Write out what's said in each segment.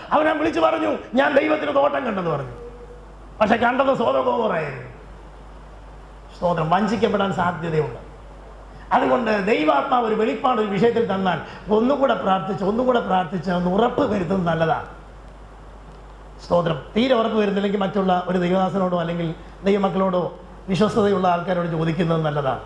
അവനെ വിളിച്ചു പറഞ്ഞു ഞാൻ ദൈവത്തിന് തോട്ടം കണ്ടെന്ന് പറഞ്ഞു പക്ഷെ കണ്ടത് സ്വതകോറായിരുന്നു സ്തോത്രം വഞ്ചിക്കപ്പെടാൻ സാധ്യതയുണ്ട് അതുകൊണ്ട് ദൈവാത്മാവ് ഒരു വെളിപ്പാട് ഒരു വിഷയത്തിൽ തന്നാൽ ഒന്നുകൂടെ പ്രാർത്ഥിച്ച് ഒന്നുകൂടെ പ്രാർത്ഥിച്ച് ഒന്ന് ഉറപ്പ് വരുത്തുന്നത് നല്ലതാണ് സ്തോത്രം തീരെ ഉറപ്പ് വരുന്നില്ലെങ്കിൽ മറ്റുള്ള ഒരു ദൈവദാസനോടോ അല്ലെങ്കിൽ ദൈവമക്കളോടോ വിശ്വസ്തതയുള്ള ആൾക്കാരോട് ചോദിക്കുന്നത് നല്ലതാണ്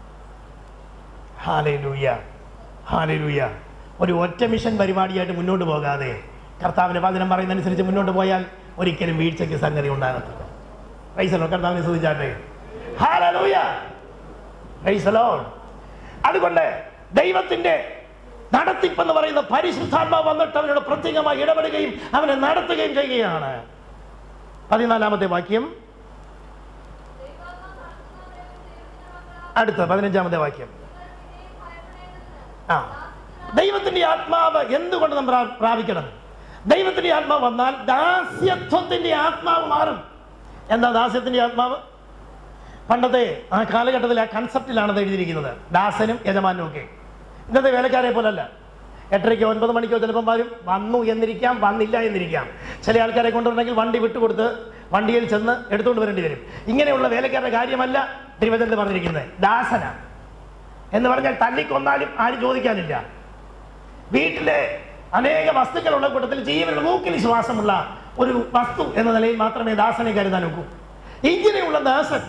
ഹാലൂയ ഹാലൂയ ഒരു ഒറ്റ മിഷൻ പരിപാടിയായിട്ട് മുന്നോട്ട് പോകാതെ കർത്താവിൻ്റെ വചനം പറയുന്നതനുസരിച്ച് മുന്നോട്ട് പോയാൽ ഒരിക്കലും വീഴ്ചയ്ക്ക് സംഗതി ഉണ്ടാകത്തില്ല പൈസലോ കർത്താവിനെ ശ്രദ്ധിച്ചാട്ടെ ഹാലൂയ പൈസലോ അതുകൊണ്ട് ദൈവത്തിൻ്റെ നടത്തിപ്പെന്ന് പറയുന്ന പരിശുദ്ധാത്മാവ് വന്നിട്ട് അവനോട് പ്രത്യേകമായി ഇടപെടുകയും അവനെ നടത്തുകയും ചെയ്യുകയാണ് പതിനാലാമത്തെ വാക്യം അടുത്ത പതിനഞ്ചാമത്തെ വാക്യം ആ ദൈവത്തിന്റെ ആത്മാവ് എന്തുകൊണ്ട് നമ്മൾ പ്രാ- പ്രാപിക്കണം ദൈവത്തിന്റെ ആത്മാവ് വന്നാൽ ദാസ്യത്വത്തിന്റെ ആത്മാവ് മാറും എന്താ ദാസ്യത്തിന്റെ ആത്മാവ് പണ്ടത്തെ ആ കാലഘട്ടത്തിൽ ആ കൺസെപ്റ്റിലാണ് അത് എഴുതിയിരിക്കുന്നത് ദാസനും യജമാനും ഒക്കെ ഇന്നത്തെ വേലക്കാരെ പോലല്ല എട്ടരയ്ക്കോ ഒൻപത് മണിക്കോ ചിലപ്പം വരും വന്നു എന്നിരിക്കാം വന്നില്ല എന്നിരിക്കാം ചില ആൾക്കാരെ കൊണ്ടുവരണമെങ്കിൽ വണ്ടി വിട്ടുകൊടുത്ത് വണ്ടിയിൽ ചെന്ന് എടുത്തുകൊണ്ട് വരേണ്ടി വരും ഇങ്ങനെയുള്ള വേലക്കാരുടെ കാര്യമല്ല തിരുവനന്തപുരത്ത് പറഞ്ഞിരിക്കുന്നത് ദാസനാണ് എന്ന് പറഞ്ഞാൽ തല്ലിക്കൊന്നാലും ആരും ചോദിക്കാനില്ല വീട്ടിലെ അനേക വസ്തുക്കളുള്ള കൂട്ടത്തിൽ ജീവനുള്ള മൂക്കിൽ ശ്വാസമുള്ള ഒരു വസ്തു എന്ന നിലയിൽ മാത്രമേ ദാസനെ കരുതാൻ ഒക്കൂ ഇങ്ങനെയുള്ള ദാസൻ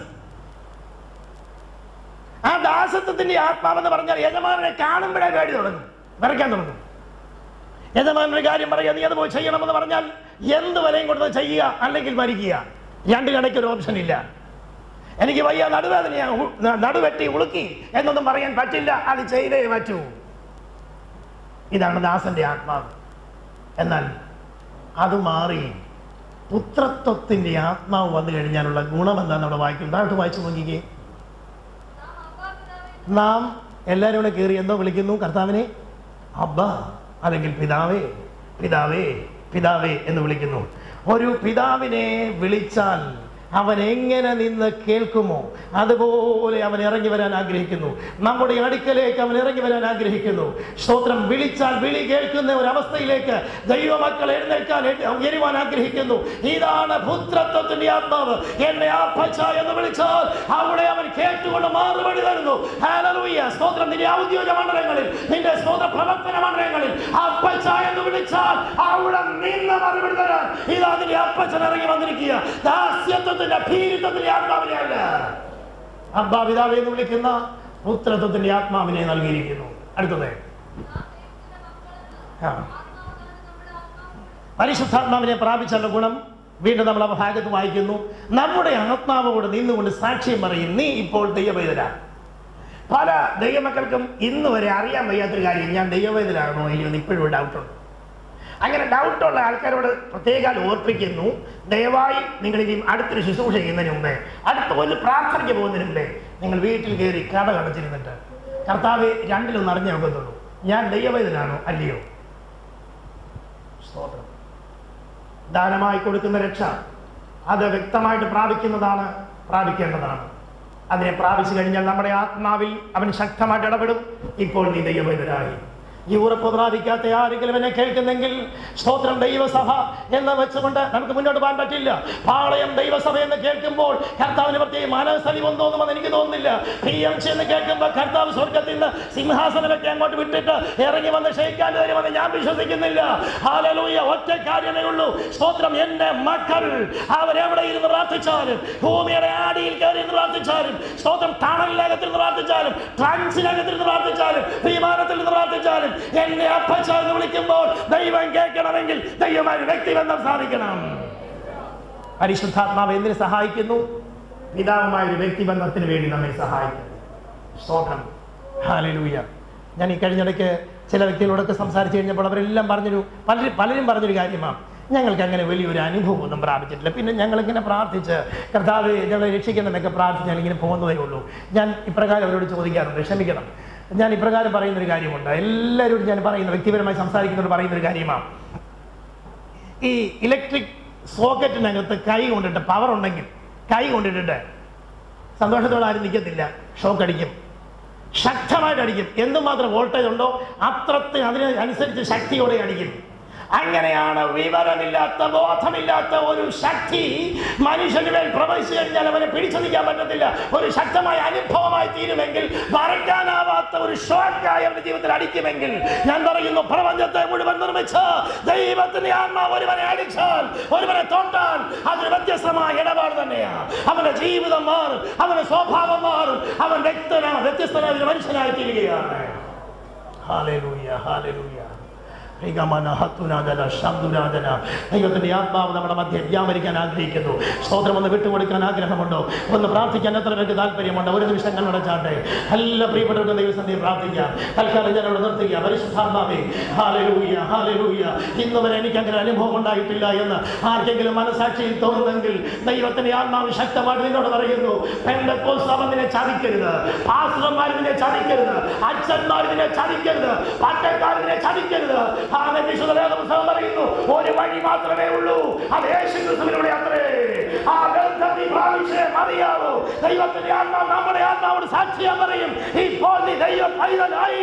ആ ദാസത്വത്തിന്റെ ആത്മാവെന്ന് പറഞ്ഞാൽ യജമാനെ കാണുമ്പോഴേ പേടി തുടങ്ങും വരയ്ക്കാൻ തുടങ്ങും യജമാനൊരു കാര്യം പറയുക നീ അത് പോയി ചെയ്യണമെന്ന് പറഞ്ഞാൽ എന്ത് വിലയും കൊടുത്ത് ചെയ്യുക അല്ലെങ്കിൽ മരിക്കുക രണ്ടിനിടയ്ക്ക് ഒരു ഓപ്ഷൻ ഇല്ല എനിക്ക് വയ്യ നടുവേദനയാ ഉ- ന- നടുവെട്ടി ഉളുക്കി എന്നൊന്നും പറയാൻ പറ്റില്ല അത് ചെയ്തേ പറ്റൂ ഇതാണ് ദാസന്റെ ആത്മാവ് എന്നാൽ അത് മാറി പുത്രത്വത്തിന്റെ ആത്മാവ് വന്നു കഴിഞ്ഞാലുള്ള ഗുണം എന്താണെന്ന് അവിടെ വായിക്കും താഴോട്ട് വായിച്ചു നോക്കിക്കേ നാം എല്ലാവരും കൂടെ കയറി എന്തോ വിളിക്കുന്നു കർത്താവിനെ അബ്ബ അല്ലെങ്കിൽ പിതാവേ പിതാവേ പിതാവേ എന്ന് വിളിക്കുന്നു ഒരു പിതാവിനെ വിളിച്ചാൽ അവൻ എങ്ങനെ നിന്ന് കേൾക്കുമോ അതുപോലെ അവൻ ഇറങ്ങി വരാൻ ആഗ്രഹിക്കുന്നു നമ്മുടെ അടുക്കലേക്ക് അവൻ ഇറങ്ങി വരാൻ ആഗ്രഹിക്കുന്നു സ്തോത്രം വിളിച്ചാൽ വിളി കേൾക്കുന്ന ഒരു അവസ്ഥയിലേക്ക് ദൈവമക്കൾ എഴുന്നേൽക്കാൻ എ- ഉയരുവാൻ ആഗ്രഹിക്കുന്നു ഇതാണ് പുത്രത്വത്തിന്റെ ആത്മാവ് എന്നെ ആപ്പച്ച എന്ന് വിളിച്ചാൽ അവിടെ അവൻ കേട്ടുകൊണ്ട് മറുപടി തരുന്നു ഹല്ലേലൂയ സ്തോത്രം നിന്റെ ഔദ്യോഗിക മണ്ഡലങ്ങളിൽ നിന്റെ സ്തോത്ര പ്രവർത്തന മണ്ഡലങ്ങളിൽ അപ്പച്ച എന്ന് വിളിച്ചാൽ അവിടെ നിന്ന് മറുപടി തരാൻ ഇതാ നിന്റെ അപ്പച്ചൻ ഇറങ്ങി വന്നിരിക്കുക ദാസ്യത്വത്തിന്റെ ഭീരുത്വത്തിന്റെ ആത്മാവിനെ അല്ല അബ്ബാ പിതാവേ എന്ന് വിളിക്കുന്ന പുത്രത്വത്തിന്റെ ആത്മാവിനെ നൽകിയിരിക്കുന്നു അടുത്തത് ആ പരിശുദ്ധാത്മാവിനെ പ്രാപിച്ചുള്ള ഗുണം വീണ്ടും നമ്മൾ ആ ഭാഗത്ത് വായിക്കുന്നു നമ്മുടെ ആത്മാവോട് നിന്നുകൊണ്ട് സാക്ഷ്യം പറയും നീ ഇപ്പോൾ ദൈവവേദനാണ് പല ദൈവമക്കൾക്കും ഇന്ന് വരെ അറിയാൻ വയ്യാത്തൊരു കാര്യം ഞാൻ ദൈവവേദനാണോ ഇല്ലയോ എന്ന് ഇപ്പോഴും ഡൗട്ടുണ്ട് അങ്ങനെ ഡൗട്ടുള്ള ആൾക്കാരോട് പ്രത്യേകം ഓർപ്പിക്കുന്നു ദയവായി നിങ്ങൾ ഇനി അടുത്തൊരു ശുശ്രൂഷ ചെയ്യുന്നതിന് മുമ്പേ അടുത്ത ഒരു പ്രാർത്ഥനയ്ക്ക് പോകുന്നതിന് മുമ്പേ നിങ്ങൾ വീട്ടിൽ കയറി കട കടച്ചിരുന്നിട്ട് കർത്താവ് രണ്ടിലൊന്നും അറിഞ്ഞു നോക്കത്തുള്ളൂ ഞാൻ ദൈവവേദനാണോ അല്ലയോ സ്തോത്രം ദാനമായി കൊടുക്കുന്ന രക്ഷ അത് വ്യക്തമായിട്ട് പ്രാപിക്കുന്നതാണ് പ്രാപിക്കേണ്ടതാണ് അതിനെ പ്രാപിച്ചു കഴിഞ്ഞാൽ നമ്മുടെ ആത്മാവിൽ അവൻ ശക്തമായിട്ട് ഇടപെടും ഇപ്പോൾ നീ ദൈവവേദനായി ഈ ഉറപ്പ് പ്രാപിക്കാത്ത ആരെങ്കിലും എന്നെ കേൾക്കുന്നെങ്കിൽ സ്തോത്രം ദൈവസഭ എന്ന് വെച്ചുകൊണ്ട് നമുക്ക് മുന്നോട്ട് പോകാൻ പറ്റില്ല പാളയം ദൈവസഭ എന്ന് കേൾക്കുമ്പോൾ കർത്താവിന് പ്രത്യേക മനസ്സലിവൊന്നും തോന്നുമെന്ന് എനിക്ക് തോന്നുന്നില്ല പി എം സി എന്ന് കേൾക്കുമ്പോൾ കർത്താവ് സ്വർഗത്തിൽ നിന്ന് സിംഹാസനമൊക്കെ അങ്ങോട്ട് വിട്ടിട്ട് ഇറങ്ങി വന്ന് ക്ഷയിക്കാൻ വരുമെന്ന് ഞാൻ വിശ്വസിക്കുന്നില്ല ഹാലലൂയ ഒറ്റ കാര്യമേ ഉള്ളൂ സ്തോത്രം എന്റെ മക്കൾ അവരെവിടെ ഇരുന്ന് പ്രാർത്ഥിച്ചാലും ഭൂമിയുടെ ആടിയിൽ കയറി ഇരുന്ന് പ്രാർത്ഥിച്ചാലും സ്തോത്രം ടണലിനകത്തിൽ നിന്ന് പ്രാർത്ഥിച്ചാലും ട്രൻസിനകത്തിൽ നിന്ന് പ്രാർത്ഥിച്ചാലും വിമാനത്തിൽ നിന്ന് പ്രാർത്ഥിച്ചാലും എന്നെ അപ്പച്ച എന്ന് വിളിക്കുമ്പോൾ ദൈവം കേൾക്കണമെങ്കിൽ ദൈവമായ ഒരു വ്യക്തിബന്ധം സാധിക്കണം പരിശുദ്ധാത്മാവ് എന്തിന് സഹായിക്കുന്നു പിതാവുമായ ഒരു വ്യക്തിബന്ധത്തിന് വേണ്ടി നമ്മെ സഹായിക്കുന്നു സ്തോത്രം ഹാലലൂയ ഞാൻ ഈ കഴിഞ്ഞിടയ്ക്ക് ചില വ്യക്തികളോടൊക്കെ സംസാരിച്ച് കഴിഞ്ഞപ്പോൾ അവരെല്ലാം പറഞ്ഞൊരു പലരും പലരും പറഞ്ഞൊരു കാര്യമാണ് ഞങ്ങൾക്ക് അങ്ങനെ വലിയൊരു അനുഭവം ഒന്നും പ്രാപിച്ചിട്ടില്ല പിന്നെ ഞങ്ങളിങ്ങനെ പ്രാർത്ഥിച്ച് കർത്താവ് ഞങ്ങളെ രക്ഷിക്കണമെന്നൊക്കെ പ്രാർത്ഥിച്ച് ഞങ്ങളിങ്ങനെ പോകുന്നതേ ഉള്ളൂ ഞാൻ ഇപ്രകാരം അവരോട് ചോദിക്കാറുണ്ട് ക്ഷമിക്കണം ഞാൻ ഇപ്രകാരം പറയുന്നൊരു കാര്യമുണ്ട് എല്ലാവരോടും ഞാൻ പറയുന്ന വ്യക്തിപരമായി സംസാരിക്കുന്നവരോട് പറയുന്നൊരു കാര്യമാണ് ഈ ഇലക്ട്രിക് സോക്കറ്റിനകത്ത് കൈ കൊണ്ടിട്ട് പവർ ഉണ്ടെങ്കിൽ കൈ കൊണ്ടിട്ടിട്ട് സന്തോഷത്തോടെ ആരും നിൽക്കത്തില്ല ഷോക്ക് അടിക്കും ശക്തമായിട്ട് അടിക്കും എന്തുമാത്രം വോൾട്ടേജ് ഉണ്ടോ അത്രത്തിന് അതിന് അനുസരിച്ച് ശക്തിയോടെ അടിക്കും അങ്ങനെയാണ് വിവരമില്ലാത്ത ബോധമില്ലാത്ത ഒരു ശക്തി മനുഷ്യന് മേൽ പ്രവഹിച്ചു കഴിഞ്ഞാൽ അവനെ പിടിച്ചു നിൽക്കാൻ പറ്റത്തില്ല ഒരു ശക്തമായ അനുഭവമായി തീരുമെങ്കിൽ മറക്കാനാവാത്ത ഒരു ഷോക്കായി അവന്റെ ജീവിതത്തിൽ അടിക്കുമെങ്കിൽ ഞാൻ പറയുന്നു പ്രപഞ്ചത്തെ മുഴുവൻ നിർമ്മിച്ച് ദൈവത്തിന്റെ ആത്മാവ് ഒരുവനെ അടിച്ചാൽ ഒരുവനെ തൊട്ടാൽ അതൊരു വ്യത്യസ്തമായ ഇടപാട് തന്നെയാണ് അവന്റെ ജീവിതം മാറും അവന്റെ സ്വഭാവം മാറും അവൻ വ്യക്തന വ്യത്യസ്തനായ ഒരു മനുഷ്യനായി തീരുകയാണ് ഹാലേലൂയ ഹാലേലൂയ ഹിഗമന ഹത്തുനാഥന ശബ്ദുനാഥന ദൈവത്തിന്റെ ആത്മാവ് നമ്മുടെ മധ്യ വ്യാപരിക്കാൻ ആഗ്രഹിക്കുന്നു സ്തോത്രം ഒന്ന് വിട്ടുകൊടുക്കാൻ ആഗ്രഹമുണ്ടോ ഒന്ന് പ്രാർത്ഥിക്കാൻ എത്ര പേർക്ക് താല്പര്യമുണ്ടോ ഒരു നിമിഷം കണ്ണടച്ചാട്ടെ എല്ലാ പ്രിയപ്പെട്ടവർക്കും ദൈവസന്ധി പ്രാർത്ഥിക്കാം തൽക്കാലം ഞാൻ അവിടെ നിർത്തുക പരിശുദ്ധാത്മാവേ ഹാലലൂയ ഹാലലൂയ ഇന്ന് വരെ എനിക്ക് അങ്ങനെ അനുഭവം ഉണ്ടായിട്ടില്ല എന്ന് ആർക്കെങ്കിലും മനസാക്ഷിയിൽ തോന്നുന്നെങ്കിൽ ദൈവത്തിന്റെ ആത്മാവ് ശക്തമായിട്ട് നിന്നോട് പറയുന്നു പെന്തക്കോസ്ത് അവൻ നിന്നെ ചതിക്കരുത് പാസ്റ്റർമാർ നിന്നെ ചതിക്കരുത് അച്ഛന്മാർ നിന്നെ ചതിക്കരുത് പട്ടക്കാർ നിന്നെ ചതിക്കരുത് ആമേൻ. വിശുദ്ധ വേദപുസ്തകം പറയുന്നു ഒരു വഴി മാത്രമേ ഉള്ളൂ അത് യേശു ക്രിസ്തുവിലൂടെ അത്രേ ആ ബന്ധം നീ പ്രാപിച്ചേ മതിയാവൂ ദൈവത്തിന്റെ ആത്മാവ് നമ്മുടെ ആത്മാവോട് സാക്ഷിയാൻ പറയും ഇപ്പോൾ നീ ദൈവ പൈതലായി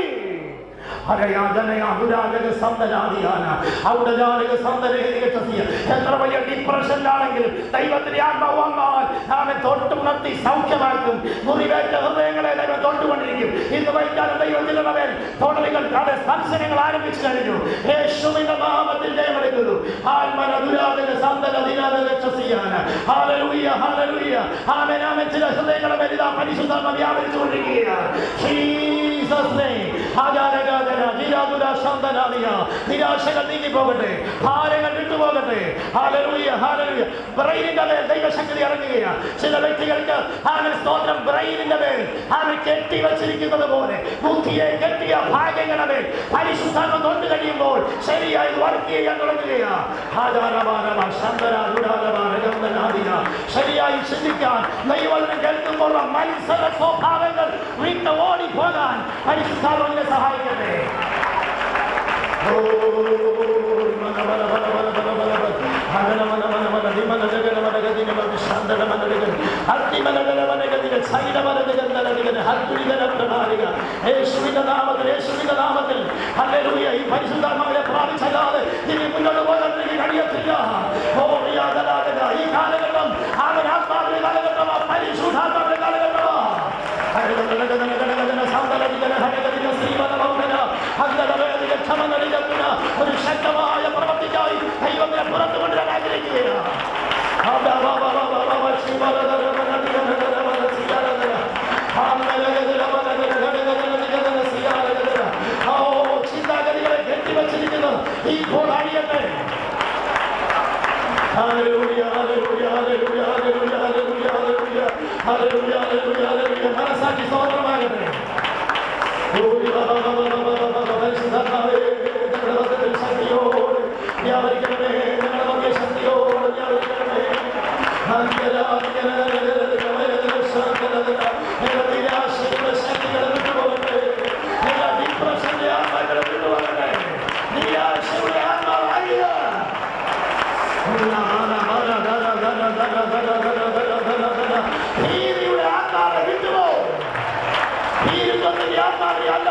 എത്ര വലിയ ഡിപ്രഷനിലാണെങ്കിലും ദൈവത്തിന്റെ ആത്മാവ് വന്നാൽ അവൻ തൊട്ടുണർത്തി സൗഖ്യമാക്കും മുറിവേറ്റ ഹൃദയങ്ങളെ ദൈവം തൊട്ടുകൊണ്ടിരിക്കും ഇന്ന് വൈകാലം ദൈവത്തിന്റെ മകൻ തൊടലുകൾ അവിടെ സ്പർശനങ്ങൾ ആരംഭിച്ചു കഴിഞ്ഞു യേശുവിന്റെ നാമത്തിൽ ജയമെടുക്കുന്നു ആത്മന ദുരാതക സന്തന ദിനാത രക്ഷസിയാണ് ഹാലലൂയ ഹാലലൂയ ആമേൻ ആമേൻ ചില ഹൃദയങ്ങളെ വലുതാ പരിശുദ്ധാത്മ വ്യാപരിച്ചുകൊണ്ടിരിക്കുകയാണ് ജീസസ് നെയ്മ് ആചാരകാചര നിരാതുര ശാന്തനാദിയ നിരാശകൾ നീങ്ങി പോകട്ടെ ഭാരങ്ങൾ വിട്ടുപോകട്ടെ ഹാലലൂയ ഹാലലൂയ ബ്രെയിനിന്റെ മേൽ ദൈവശക്തി ഇറങ്ങുകയാണ് ചില വ്യക്തികൾക്ക് ആമൻ സ്തോത്രം ബ്രെയിനിന്റെ മേൽ ആമൻ കെട്ടി വച്ചിരിക്കുന്നത് പോലെ ബുദ്ധിയെ കെട്ടിയ ഭാഗ്യങ്ങളുടെ മേൽ പരിശുദ്ധാത്മ തൊട്ട് കഴിയുമ്പോൾ ശരിയായി വർക്ക് ചെയ്യാൻ തുടങ്ങുകയാണ് ആചാരമാനവ ശാന്തനാദുരാലമാനഗന്ധനാദിയ ശരിയായി ചിന്തിക്കാൻ ദൈവവചനം കേൾക്കുമ്പോൾ മത്സര സ്വഭാവങ്ങൾ വിട്ട് ഓടിപ്പോകാൻ പരിശുദ്ധാത്മാവിനെ സഹായിക്കട്ടെ ഓ, മന, മന, മന, മന, മന, മന, മന. ഹനന, മന, മന, മന, ധിമന, ജഗന, മന, ഗതിന, മന, ശാന്തന, മന, ജഗന. അത്തിമന, ജന, മന, ഗതിന, സൈന, മന, ജഗന്ന, ജഗന, ഹത്തുലിഗന, പ്രഭാരിക. യേശുവിന്റെ നാമത്തിൽ യേശുവിന്റെ നാമത്തിൽ ഹല്ലേലൂയ ഈ പരിശുദ്ധാത്മാവിനെ പ്രാപിച്ചല്ലാതെ ഇനി മുന്നോട്ട് പോകാൻ എനിക്ക് കഴിയത്തില്ല ഓ യാതനാഥന, ഈ കാലഘട്ടം അവൻ ആത്മാവിന്റെ കാലഘട്ടമാ പരിശുദ്ധാത്മാവിന്റെ കാലഘട്ടമാ ഒരു ശക്തമായ പ്രവർത്തിക്കായി ദൈവത്തിനെ പുറത്തു കൊണ്ടുവരാൻ ആഗ്രഹിക്കുകയാണ് ചിന്താഗതികളെ കെട്ടിവച്ചിരിക്കുന്നത് ഈ പോരാടിയട്ടെ Hallelujah, hallelujah, hallelujah, hallelujah, hallelujah, hallelujah, hallelujah, hallelujah, hallelujah. മനസ്സാക്ഷി സ്തോത്രമാകട്ടെ പരിശുദ്ധാത്മാവേ, ഞങ്ങളുടെ മധ്യത്തിൽ ശക്തിയോടെ വ്യാപരിക്കണമേ ഞങ്ങളുടെ മധ്യ ശക്തിയോടെ വ്യാപരിക്കണമേ നിരാശയുടെ ശക്തികളെ വിട്ടുപോകട്ടെ എല്ലാ ഡിപ്രഷന്റെ ആത്മാക്കളെ വിട്ടുപോകട്ടെ നിരാശയുടെ ആത്മാവായ ഭീതിയുടെ ആത്മാവെ വിട്ടുപോ ഭീരുത്വത്തിന്റെ ആത്മാവെ അല്ല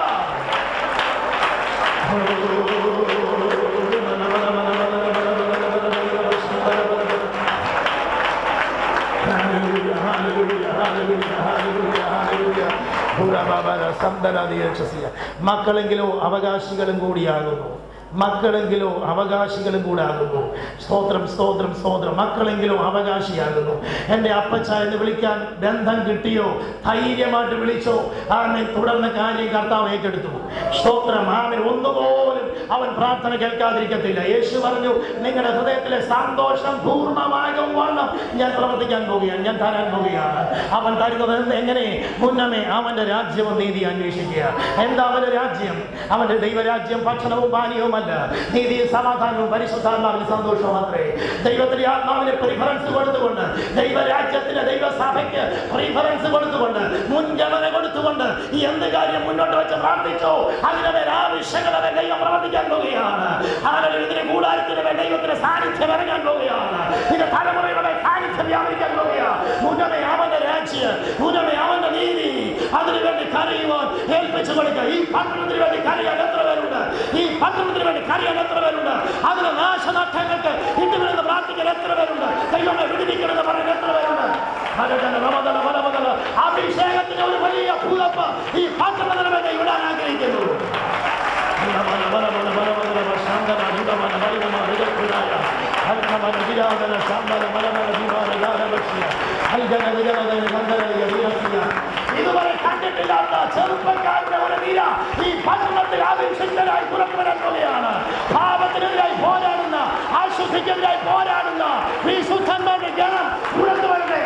മക്കളെങ്കിലോ അവകാശികളും കൂടിയാകുന്നു മക്കളെങ്കിലോ അവകാശികളും കൂടെ ആകുന്നു സ്തോത്രം സ്തോത്രം സ്തോത്രം മക്കളെങ്കിലോ അവകാശിയാകുന്നു എൻ്റെ അപ്പച്ച എന്ന് വിളിക്കാൻ ബന്ധം കിട്ടിയോ ധൈര്യമായിട്ട് വിളിച്ചോ അവനെ തുടർന്ന് കാര്യം കർത്താവ് ഏറ്റെടുത്തു സ്തോത്രം അവൻ ഒന്നുപോലും അവൻ പ്രാർത്ഥന കേൾക്കാതിരിക്കത്തില്ല യേശു പറഞ്ഞു നിങ്ങളുടെ ഹൃദയത്തിലെ സന്തോഷം പൂർണ്ണമാകും വണ്ണം ഞാൻ പ്രവർത്തിക്കാൻ പോവുകയാണ് ഞാൻ തരാൻ പോവുകയാണ് അവൻ തരുന്നത് എന്ത് എങ്ങനെ മുന്നമേ അവന്റെ രാജ്യവും നീതി അന്വേഷിക്കുക എന്താ അവന്റെ രാജ്യം അവന്റെ ദൈവരാജ്യം ഭക്ഷണവും പാനീയവുമല്ല നീതിയും സമാധാനവും പരിശുദ്ധാത്മാവിന് സന്തോഷവും മാത്രമേ ദൈവത്തിന്റെ ആത്മാവിന് പ്രിഫറൻസ് കൊടുത്തുകൊണ്ട് ദൈവരാജ്യത്തിന് ദൈവസഭയ്ക്ക് പ്രിഫറൻസ് കൊടുത്തുകൊണ്ട് മുൻഗണന കൊടുത്തുകൊണ്ട് ഈ എന്ത് കാര്യം മുന്നോട്ട് വെച്ച് പ്രാർത്ഥിച്ചോ അതിന്റെ മേൽ ആവശ്യങ്ങളെ മേൽ ദൈവം പ്രവർത്തിക്കാൻ പോവുകയാണ് ആരുടെ ഇതിന് കൂടാരത്തിന് മേൽ ദൈവത്തിന്റെ സാന്നിധ്യം ഇറങ്ങാൻ പോവുകയാണ് ഇതിന്റെ തലമുറയുടെ സാന്നിധ്യം വ്യാപരിക്കാൻ പോവുകയാണ് മുന്നമേ അവന്റെ രാജ്യം മുന്നമേ അവന്റെ നീതി അതിനുവേണ്ടി കരയുവാൻ ഏൽപ്പിച്ചു കൊടുക്കുക ഈ പട്ടണത്തിന് വേണ്ടി കരയാൻ എത്ര പേരുണ്ട് ഈ പട്ടണത്തിന് വേണ്ടി കരയാൻ എത്ര പേരുണ്ട് അതിലെ നാശനഷ്ടങ്ങൾക്ക് ഇന്ന് വീഴുന്ന പ്രാർത്ഥിക്കാൻ എത്ര പേരുണ്ട് ദൈവമെ വിടുവിക്കണമെന്ന് പറയുന്ന എത്ര പേരുണ്ട് ഹരജന റമദന ബലമദന അഭിഷേകത്തിന് ഒരു വലിയ ഭൂതപ്പ് ഈ പട്ടണത്തിന് വേണ്ടി വിടാൻ ആഗ്രഹിക്കുന്നു ബല ബല ബല ബല ബല ബല ശാന്തന ഹിതമന ബലിതമ ഹിതക്കുലായ ഹർണമന വിരാതന ശാന്തന മലമന വിമാന ഗാനഭക്ഷ്യ ഹൽജന വിജനദന ഗന്ധരയ വീരസ്യ ഇതുവരെ കണ്ടിട്ടില്ലാത്ത ചെറുപ്പക്കാരുടെ ഒരു നിര ഈ പട്ടണത്തിൽ ആവശ്യത്തിനായി പുറത്തു വരാൻ പോലെയാണ് പാപത്തിനെതിരായി പോരാടുന്ന അശുദ്ധിക്കെതിരായി പോരാടുന്ന വിശുദ്ധന്മാരുടെ ജനം പുറത്തു വരട്ടെ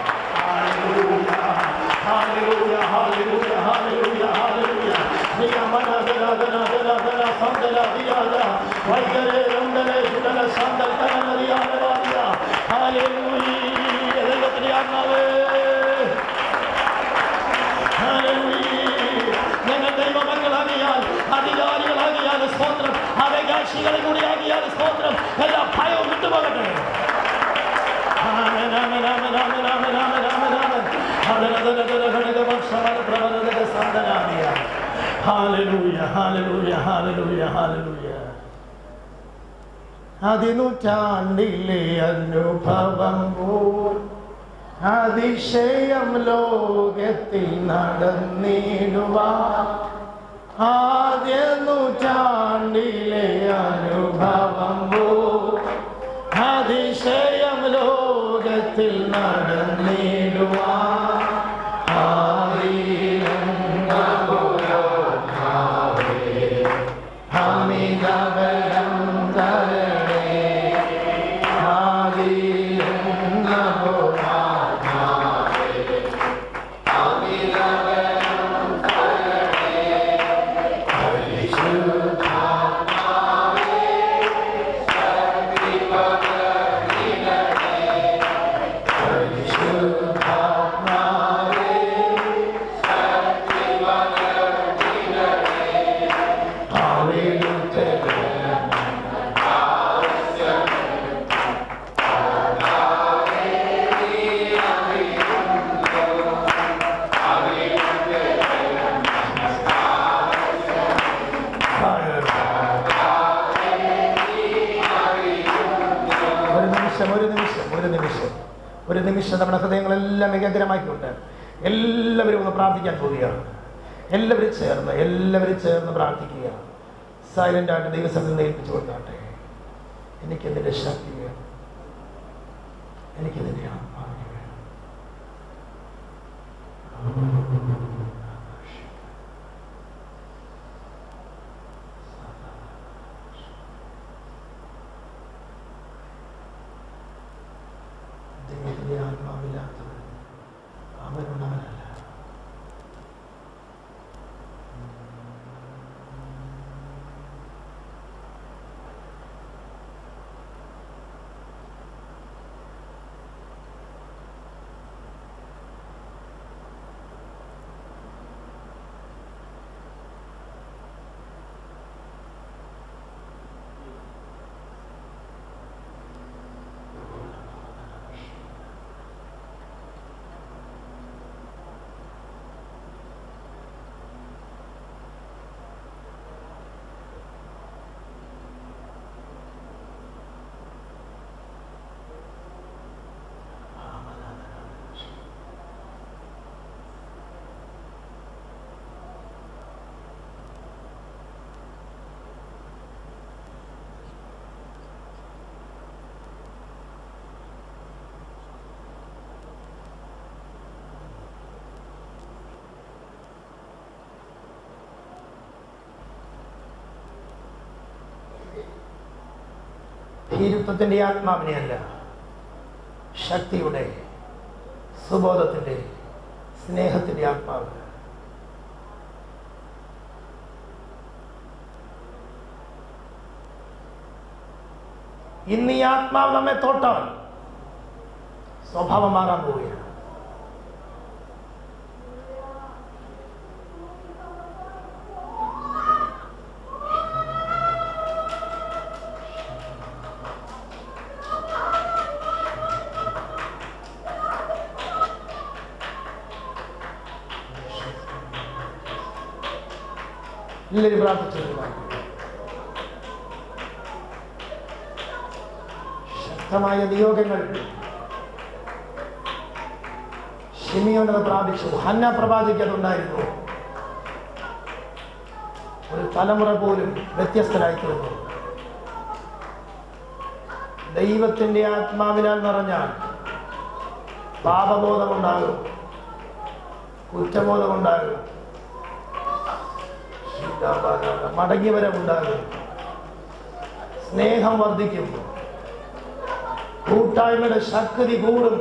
Hallelujah, hallelujah, hallelujah, hallelujah. നിയമന ദല ദല ദല ദല സന്തല ദിയാദ വൈകരെ രണ്ടലെ സുടല സന്തൽ തന ദിയാദ വാദിയ ഹല്ലേലൂയ ദൈവത്തിന്റെ ആത്മാവേ ഹല്ലേലൂയ ഞങ്ങൾ ദൈവമക്കളാകിയാൽ അധികാരികളാകിയാൽ സ്തോത്രം അവകാശികളെ കൂടി ആകിയാൽ സ്തോത്രം എല്ലാ ഭയവും വിട്ടുപോകട്ടെ ആമേൻ ആമേൻ ആമേൻ ആമേൻ ആമേൻ ആമേൻ ആമേൻ ആമേൻ ഹല്ലേലൂയ ഹല്ലേലൂയ പ്രവചന സന്തനാദിയ ഹല്ലേലൂയ ഹല്ലേലൂയ ഹല്ലേലൂയ ഹല്ലേലൂയ അതിനൂറ്റാണ്ടിലെ അനുഭവം പോൽ അതിശയം ലോകത്തിൽ നടന്നിടുവാ ആദ്യ നൂറ്റാണ്ടിലെ അനുഭവം പോൽ അതിശയം ലോകത്തിൽ നടന്നിടുവാ അമിതബലം തരണേ ആദിയും നമോനാ ഒരു നിമിഷം ഒരു നിമിഷം ഒരു നിമിഷം ഒരു നിമിഷം നമ്മുടെ ഹൃദയങ്ങളെല്ലാം ഏകാഗ്രമാക്കിക്കൊണ്ട് എല്ലാവരും ഒന്ന് പ്രാർത്ഥിക്കാൻ പോവുകയാണ് എല്ലാവരും ചേർന്ന് എല്ലാവരും ചേർന്ന് പ്രാർത്ഥിക്കുക സൈലന്റ് ആയിട്ട് ദൈവസന്നിധി ഏൽപ്പിച്ചു കൊടുത്താട്ടെ എനിക്ക് നിന്റെ ശക്തി വേണം എനിക്ക് നിന്റെ ആത്മാവിനെ വേണം ദൈവത്തിന്റെ ആത്മാവില്ലാത്തവൻ അവനുള്ളവനല്ല ഭീരുത്വത്തിന്റെ ആത്മാവിനെയല്ല ശക്തിയുടെ സുബോധത്തിന്റെ സ്നേഹത്തിന്റെ ആത്മാവ് ഇന്ന് ഈ ആത്മാവ് നമ്മെ തൊട്ടാൽ സ്വഭാവം മാറാൻ പോവുകയാണ് എല്ലാവരും പ്രാർത്ഥിച്ചു ശക്തമായ നിയോഗങ്ങൾ ഷിമിയോനത് പ്രാപിച്ചു ഹന്ന പ്രവാചിക്ക് അതുണ്ടായിരുന്നു ഒരു തലമുറ പോലും വ്യത്യസ്തരായി തീർന്നു ദൈവത്തിന്റെ ആത്മാവിനാൽ നിറഞ്ഞാൽ പാപബോധമുണ്ടാകും കുറ്റബോധമുണ്ടാകും മടങ്ങിവരവുണ്ടാകും സ്നേഹം വർദ്ധിക്കും കൂട്ടായ്മയുടെ ശക്തി കൂടും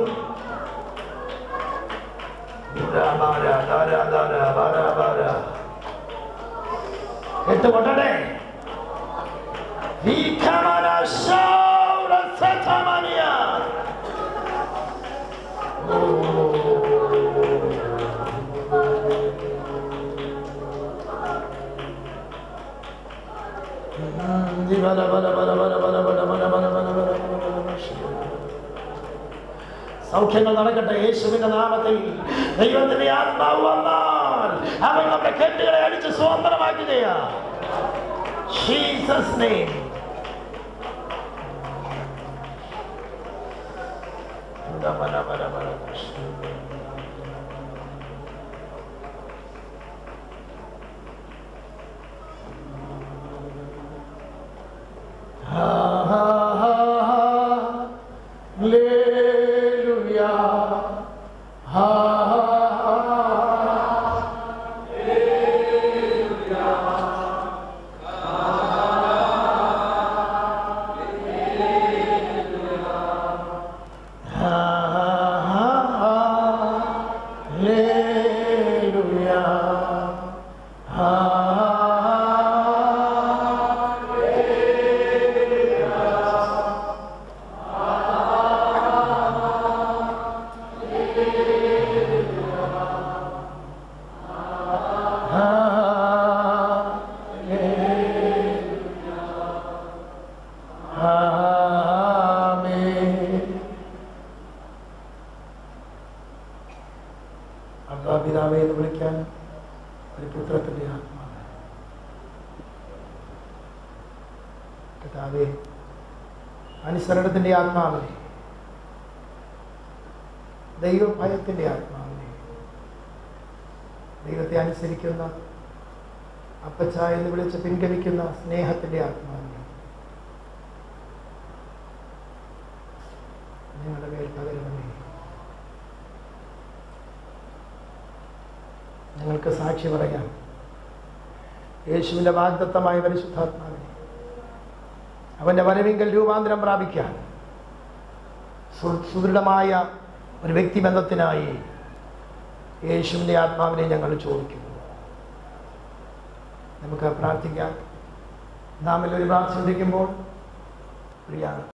കേട്ട് കൊട്ടട്ടെ സൗഖ്യങ്ങൾ നടക്കട്ടെ യേശുവിന്റെ നാമത്തിൽ ദൈവത്തിന്റെ ആത്മാവ് വന്നാൽ അവൻ നമ്മുടെ കെട്ടുകളെ അടിച്ച് സ്വതന്ത്രമാക്കുകയ ജീസസ് നെയിം Hallelujah. പിതാവേ എന്ന് വിളിക്കാൻ ഒരു പുത്രത്തിന്റെ ആത്മാവ് പിതാവേ അനുസരണത്തിന്റെ ആത്മാവിനെ ദൈവഭയത്തിന്റെ ആത്മാവിനെ ദൈവത്തെ അനുസരിക്കുന്ന അപ്പച്ച എന്ന് വിളിച്ച് പിൻഗമിക്കുന്ന സ്നേഹത്തിന്റെ ആത്മാവിനെ ഞങ്ങളുടെ മേൽ പകരണമേ ഞങ്ങൾക്ക് സാക്ഷി പറയാം യേശുവിൻ്റെ വാഗ്ദത്തമായ പരിശുദ്ധാത്മാവിനെ അവൻ്റെ വരവിങ്കൽ രൂപാന്തരം പ്രാപിക്കാൻ സു- സുദൃഢമായ ഒരു വ്യക്തിബന്ധത്തിനായി യേശുവിൻ്റെ ആത്മാവിനെ ഞങ്ങൾ ചോദിക്കുന്നു നമുക്ക് പ്രാർത്ഥിക്കാം നാം എല്ലാവരും പ്രാർത്ഥിച്ചിരിക്കുമ്പോൾ പ്രിയ